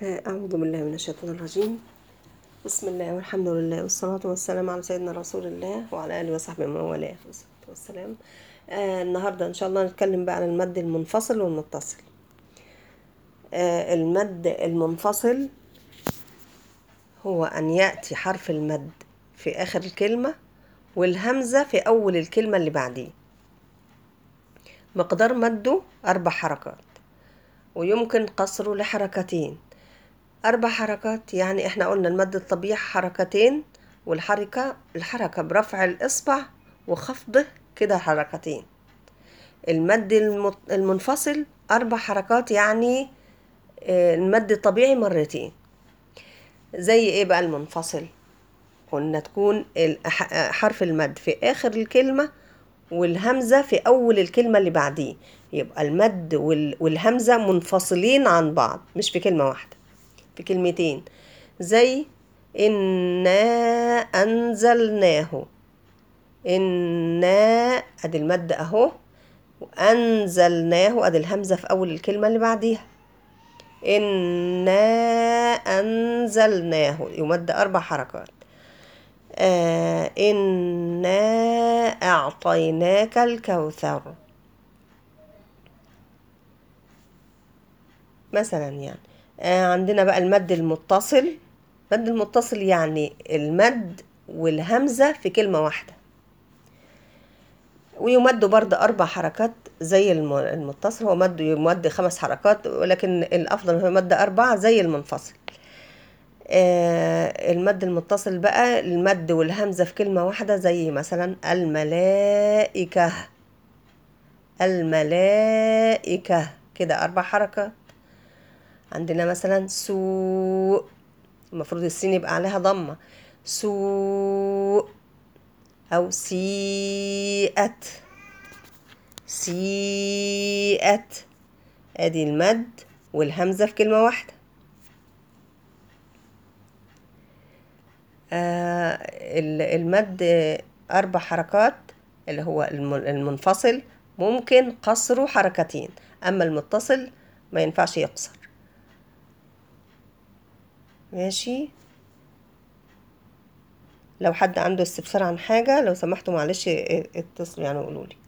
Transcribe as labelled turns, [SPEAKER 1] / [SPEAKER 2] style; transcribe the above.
[SPEAKER 1] أعوذ بالله من الشيطان الرجيم بسم الله والحمد لله والصلاة والسلام على سيدنا رسول الله وعلى آله وصحبه ومن والاه والصلاة والسلام آه النهاردة إن شاء الله نتكلم بقى عن المد المنفصل والمتصل آه المد المنفصل هو أن يأتي حرف المد في آخر الكلمة والهمزة في أول الكلمة اللي بعديه مقدار مده أربع حركات ويمكن قصره لحركتين أربع حركات يعني إحنا قلنا المد الطبيعي حركتين والحركة الحركة برفع الإصبع وخفضه كده حركتين المد المت- المنفصل أربع حركات يعني آه، المد الطبيعي مرتين زي إيه بقى المنفصل قلنا تكون الح- حرف المد في آخر الكلمة والهمزة في أول الكلمة اللي بعديه يبقى المد وال- والهمزة منفصلين عن بعض مش في كلمة واحدة في كلمتين زي إنا أنزلناه إنا أدي المد أهو وأنزلناه أدي الهمزة في أول الكلمة اللي بعديها إنا أنزلناه يمد أربع حركات آه إنا أعطيناك الكوثر مثلا يعني آه عندنا بقى المد المتصل المد المتصل يعني المد والهمزة في كلمة واحدة ويمد برضه أربع حركات زي الم- المتصل هو مد يمد خمس حركات ولكن الأفضل هو مد أربعة زي المنفصل آه، المد المتصل بقى المد والهمزة في كلمة واحدة زي مثلا الملائكة الملائكة كده أربع حركات عندنا مثلا سوء المفروض السين يبقى عليها ضمة سوء أو سيئت سيئت ادي المد والهمزة في كلمة واحدة آه، ال- المد أربع حركات اللي هو الم- المنفصل ممكن قصره حركتين أما المتصل ما ينفعش يقصر ماشي لو حد عنده استفسار عن حاجة لو سمحتوا معلش اتصلوا يعني وقولوا لي